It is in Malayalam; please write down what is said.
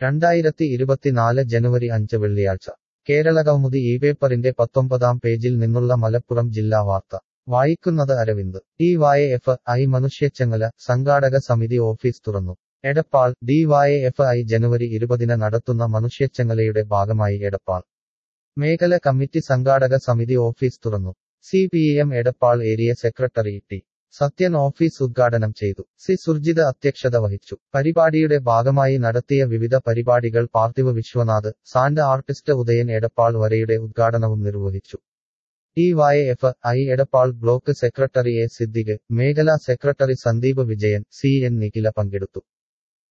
രണ്ടായിരത്തി ഇരുപത്തിനാല് ജനുവരി അഞ്ച് വെള്ളിയാഴ്ച കേരളകൗമുദി ഈ പേപ്പറിന്റെ പത്തൊമ്പതാം പേജിൽ നിന്നുള്ള മലപ്പുറം ജില്ലാ വാർത്ത വായിക്കുന്നത് Aravind D Y F I മനുഷ്യച്ചങ്ങല സംഘാടക സമിതി ഓഫീസ് തുറന്നു Edappal D Y F I ജനുവരി ഇരുപതിന് നടത്തുന്ന മനുഷ്യച്ചങ്ങലയുടെ ഭാഗമായി എടപ്പാൾ മേഖല കമ്മിറ്റി സംഘാടക സമിതി ഓഫീസ് തുറന്നു C P M Edappal area secretary T Sathyan office ഉദ്ഘാടനം ചെയ്തു സി സുർജിത അധ്യക്ഷത വഹിച്ചു പരിപാടിയുടെ ഭാഗമായി നടത്തിയ വിവിധ പരിപാടികൾ പാർത്ഥിവ് വിശ്വനാഥ് സാൻഡ് ആർട്ടിസ്റ്റ് ഉദയൻ എടപ്പാൾ വരയുടെ ഉദ്ഘാടനവും നിർവഹിച്ചു T Y F I Edappal block secretary A Siddique മേഖലാ സെക്രട്ടറി സന്ദീപ് വിജയൻ സി എൻ നിഖില പങ്കെടുത്തു